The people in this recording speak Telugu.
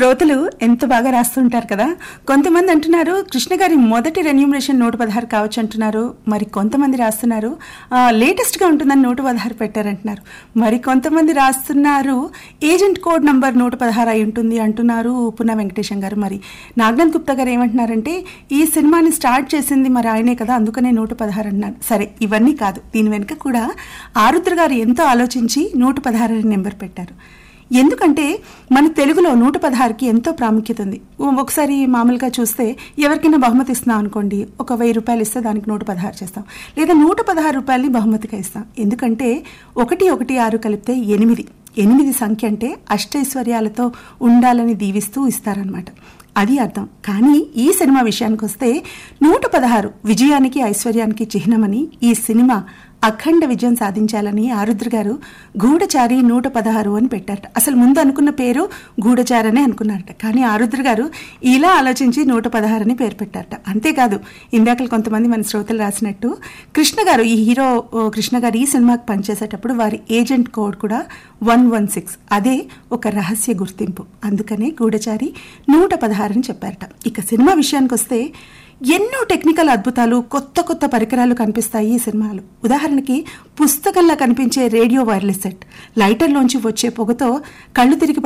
శ్రోతలు ఎంత బాగా రాస్తుంటారు కదా కొంతమంది అంటున్నారు కృష్ణ గారి మొదటి రెన్యూమరేషన్ నూట పదహారు కావచ్చు అంటున్నారు మరి కొంతమంది రాస్తున్నారు లేటెస్ట్ గా ఉంటుందని నూట పదహారు పెట్టారంటున్నారు మరి కొంతమంది రాస్తున్నారు ఏజెంట్ కోడ్ నంబర్ నూట పదహారు అయి ఉంటుంది అంటున్నారు పున్నా వెంకటేశం గారు మరి నాగనాథ్ గుప్తా గారు ఏమంటున్నారంటే ఈ సినిమాని స్టార్ట్ చేసింది మరి ఆయనే కదా అందుకనే నూట పదహారు అన్నారు సరే ఇవన్నీ కాదు దీని వెనుక కూడా ఆరుద్ర గారు ఎంతో ఆలోచించి నూట పదహారు అనే నెంబర్ పెట్టారు ఎందుకంటే మన తెలుగులో నూట పదహారుకి ఎంతో ప్రాముఖ్యత ఉంది ఒకసారి మామూలుగా చూస్తే ఎవరికైనా బహుమతి ఇస్తున్నాం అనుకోండి ఒక వెయ్యి రూపాయలు ఇస్తే దానికి నూట పదహారు చేస్తాం లేదా నూట పదహారు రూపాయలని బహుమతిగా ఇస్తాం ఎందుకంటే ఒకటి ఒకటి ఆరు కలిపితే ఎనిమిది ఎనిమిది సంఖ్య అంటే అష్టైశ్వర్యాలతో ఉండాలని దీవిస్తూ ఇస్తారనమాట అది అర్థం కానీ ఈ సినిమా విషయానికి వస్తే నూట పదహారు విజయానికి ఐశ్వర్యానికి చిహ్నమని ఈ సినిమా అఖండ విజయం సాధించాలని ఆరుద్ర గారు గూఢచారి నూట పదహారు అని పెట్టారట అసలు ముందు అనుకున్న పేరు గూఢచారనే అనుకున్నారట కానీ ఆరుద్ర గారు ఇలా ఆలోచించి నూట పదహారు అని పేరు పెట్టారట అంతేకాదు ఇందాక కొంతమంది మన శ్రోతలు రాసినట్టు కృష్ణ గారు ఈ హీరో ఓ, కృష్ణ గారు ఈ సినిమాకి పనిచేసేటప్పుడు వారి ఏజెంట్ కోడ్ కూడా వన్ వన్ సిక్స్ అదే ఒక రహస్య గుర్తింపు అందుకనే గూఢచారి నూట పదహారు అని చెప్పారట ఇక సినిమా విషయానికి వస్తే ఎన్నో టెక్నికల్ అద్భుతాలు కొత్త కొత్త పరికరాలు కనిపిస్తాయి ఈ సినిమాలు ఉదాహరణకి పుస్తకంలా కనిపించే రేడియో వైర్లెస్ సెట్ లైటర్లోంచి వచ్చే పొగతో కళ్ళు తిరిగి